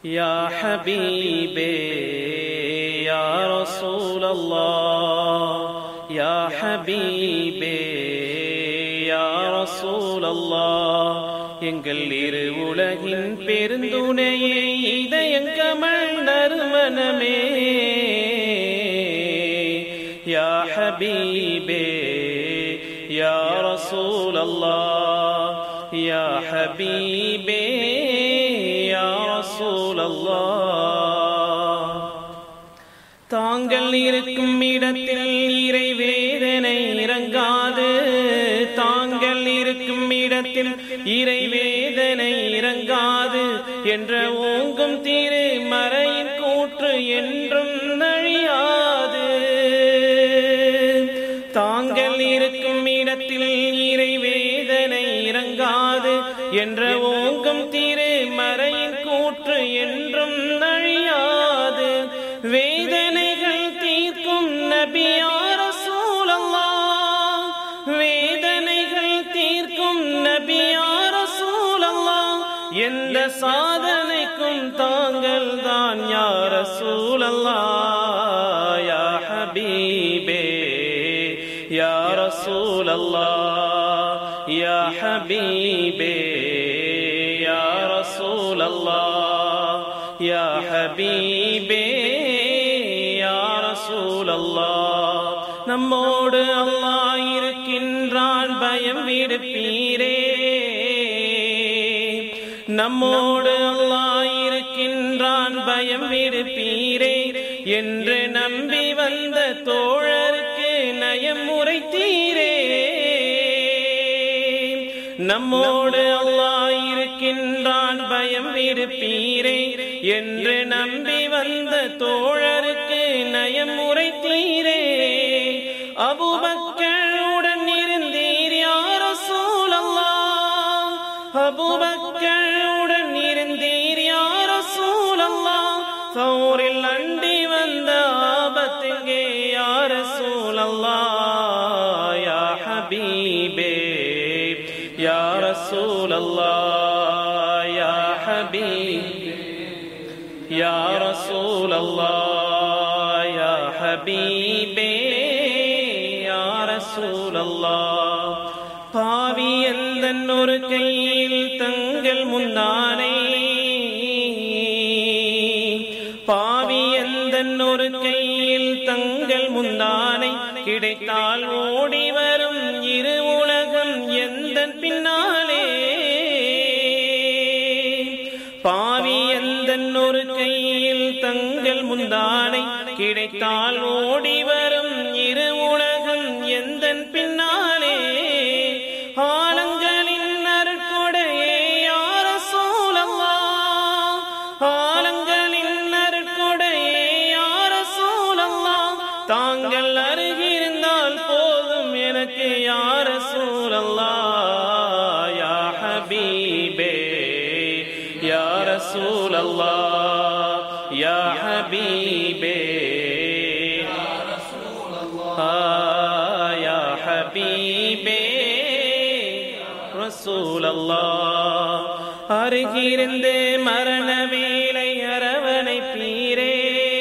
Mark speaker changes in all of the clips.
Speaker 1: يا حبيبي يا رسول الله يا حبيبي يا رسول الله எங்கள் இரு உலகின் பெருந்துணையே இதயங்கமல் நறுமணமே யா ஹபீபே யா ரசூல் அல்லாஹ் யா ஹபீபே யா ரசூல் அல்லாஹ் தாங்கள் இருக்கும் இடத்தில் இறை வேதனை இறங்காது தாங்கள் இருக்கும் இடத்தில் இறை வேதனை இறங்காது என்ற ஓங்கும் தீரு மறையின் கூற்று என்றும் நழியாது தாங்கள் இருக்கும் இடத்தில் இறை வேதனை இறங்காது என்ற ஓங்கும் தீரு மறையின் கூற்று என்றும் நழியாது வேதனைகள் தீர்க்கும் நபியார சூழல்லா வேதனைகள் தீர்க்கும் நபியார சூழல்லா எந்த சாதனைக்கும் தாங்கள் தான் யார சூழல்லா யா ஹபீபே யா ரசூலல்லா யா ஹபீபே யா ரசூலல்லா யா ஹபீபே யா ரசூலல்லாஹ் நம்மோடு அல்லாஹ் இருக்கின்றான் பயம் விடுப்பீரே நம்மோடு அல்லாஹ் இருக்கின்றான் பயம் விடுப்பீரே என்று நம்பி வந்த தோழருக்கு நயம் உரைத்தீரே நம்மோடு அல்லாஹ் இருக்கின்றான் பயம் விடுப்பீரே என்று நம்பி வந்த தோழருக்கு நயம் உரைத்தீரே அபுபக்களுடன் இருந்தீர் யார சூழல்லா அபுபக்களுடன் இருந்தீர் யார சூழல்லா சௌரில் அண்டி வந்த ஆபத்துங்கே யார சூழல்லா யா ஹபீபே யா ரசூலல்லா யா ஹபீப் யா ரசூலல்லா யா ஹபீபே யா ரசூலல்லா பாவி எந்தன் ஒரு கையில் தங்கள் முந்தானை பாவி எந்தன் ஒரு கையில் தங்கள் முந்தானை கிடைத்தால் ஓடி வரும் இரு உலகம் எந்தன் பின்னாலே பாவி எந்தன் ஒரு கையில் தங்கள் முந்தானை கிடைத்தால் ஓடி வரும் இரு உலகம் எந்தன் பின்னாலே ஆலங்களின் அருட்கொடையே யார சூழல்லா ஆலங்களின் அருட்கொடையே யார சூழல்லா தாங்கள் அருகிருந்தால் போதும் எனக்கு யார சூழல்லா யா ஹபீபே யா ரசூலல்லா யா ஹபீபே யா ஹபீபே ரசூலல்லா அருகிருந்து மரண வேலை அரவணை பீரே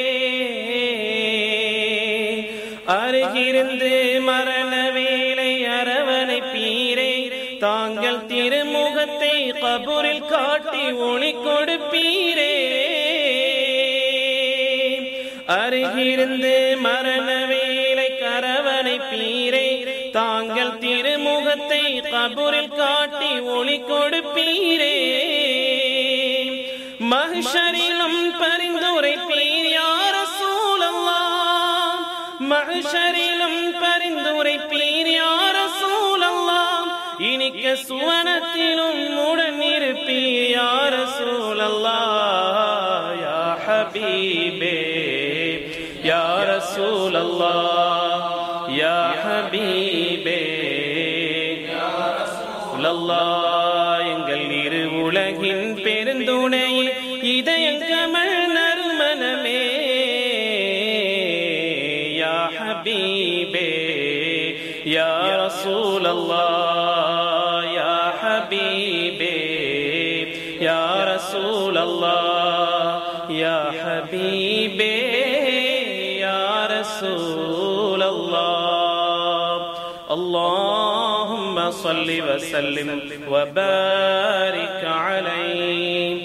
Speaker 1: அருகிருந்து மரண வேலை அரவணை பீரே தாங்கள் திருமுகத்தை கபூரில் காட்டி ஒளி கொடுப்பீரே அருகிருந்து மரண வேலை கரவனை பீரே தாங்கள் திருமுகத்தை கபூரில் காட்டி ஒளி கொடுப்பீரே மகிஷரிலும் பரிந்துரைப்பீர் யார சூழல்லா மகிஷரிலும் பரிந்துரைப்பீர் யார சூழல்லா இனிக்க சுவனத்திலும் உடன் இருப்பீர் யார சூழல்லா யா ஹபீபே யா ரசூலல்லா யா ஹபீபே லல்லா எங்கள் இரு உலகின் பெருந்துணையே இதயங்கமல் நறுமணமே யா ஹபீபே யா ரசூலல்லா யா ஹபீபே யா ரசூலல்லா يا حبيبي يا رسول الله اللهم صل وسلم وبارك عليه